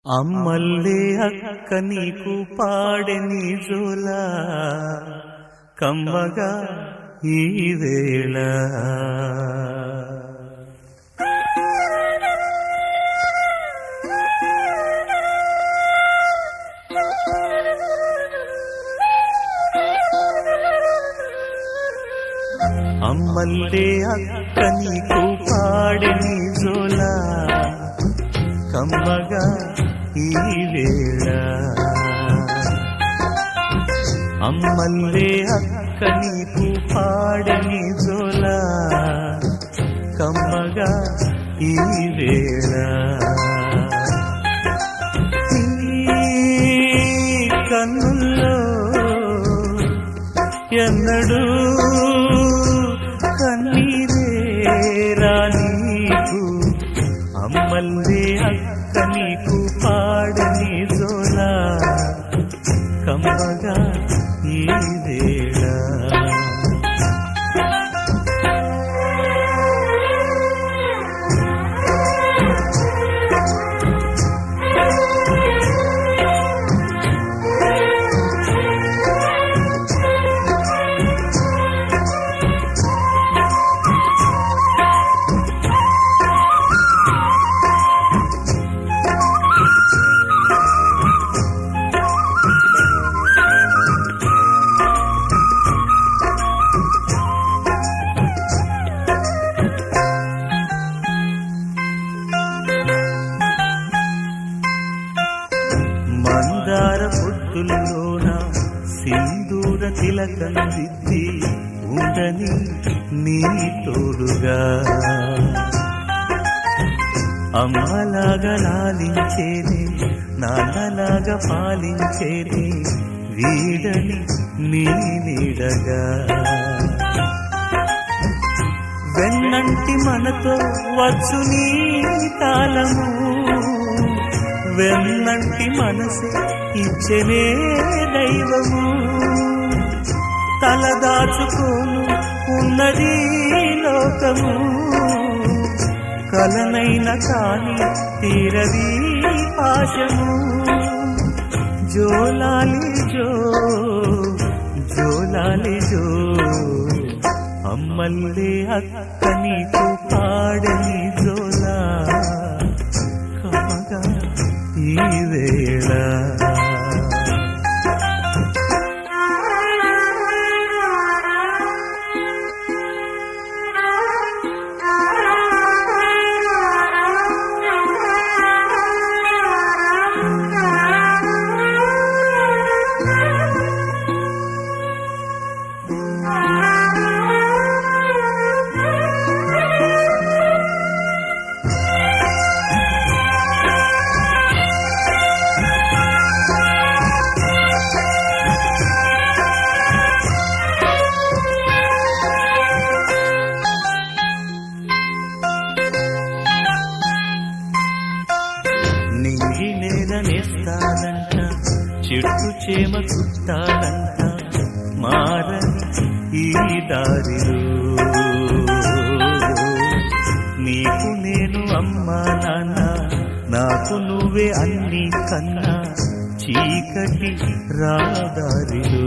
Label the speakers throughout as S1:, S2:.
S1: అమ్మల్లే అక్క నీకు పాడెని జోలా కమ్మగా ఈ వేళ అమ్మల్లే అక్క నీకు పాడెని జోలా కమ్మగా ఈ వేళ అమ్మల్లే అక్క నీకు పాడని జోలా కమ్మగా ఈ వేళ ఈ కన్నుల్లో ఎన్నడూ కన్నీరే రానీకు అమ్మల్లే అక్క నీకు పాడని జోలా కమ్మగా ఈ వేళ మందార పొట్టుల్లోన సింధూర తిలకం దిద్ది ఉండని నీ తోడుగా అమ్మలాగా లాలించేది నాన్నలాగా పాలించేది వీడని నీ నీడగా వెన్నంటి మనతో వచ్చు నీ కాలము వెన్నంటి మనసే ఇచ్చనే దైవము తలదాచుకోను ఉన్నది లోకము కలనైన కాని తీరది పాశము జోలాలి జో జోలాలి జో అమ్మల్లే అక్క నీకు పాడని జోలా కమ్మగా ఈ వేళ నింగి నేల నేస్తానంట చెట్టు చేమ చుట్టాలంట మారని ఈ దారిలో నీకు నేను అమ్మా నాన్న నాకు నువ్వే అన్ని కన్నా చీకటి రాదారిలో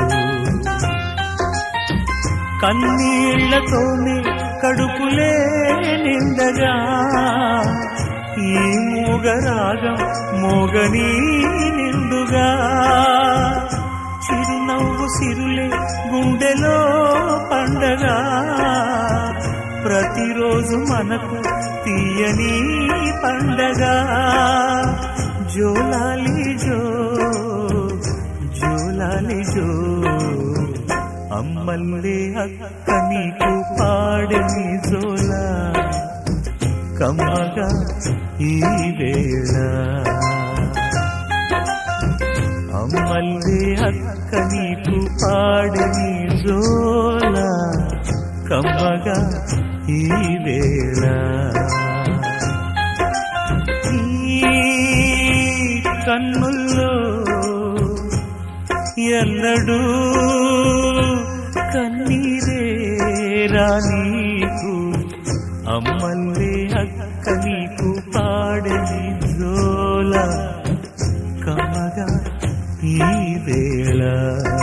S1: కన్నీళ్లతోనే కడుపులే నిండగా ఈ మూగరాగం మోగని నిండుగా చిరునవ్వు సిరులే గుండెలో పండగా ప్రతిరోజు మనకు తీయని పండగా జోలాలి జో జోలాలి జో అమ్మల్లే అక్క నీకు పాడని జోలా కమ్మగా ఈ వేళ అమ్మల్లే అక్క నీకు పాడని జోలా కమ్మగా ఈ వేళ ఈ కన్నుల్లో ఎన్నడూ కన్నీరే రానీకు అమ్మల్లే అక్క నీకు పాడని జోల జోల కమ్మగా ఈ వేళ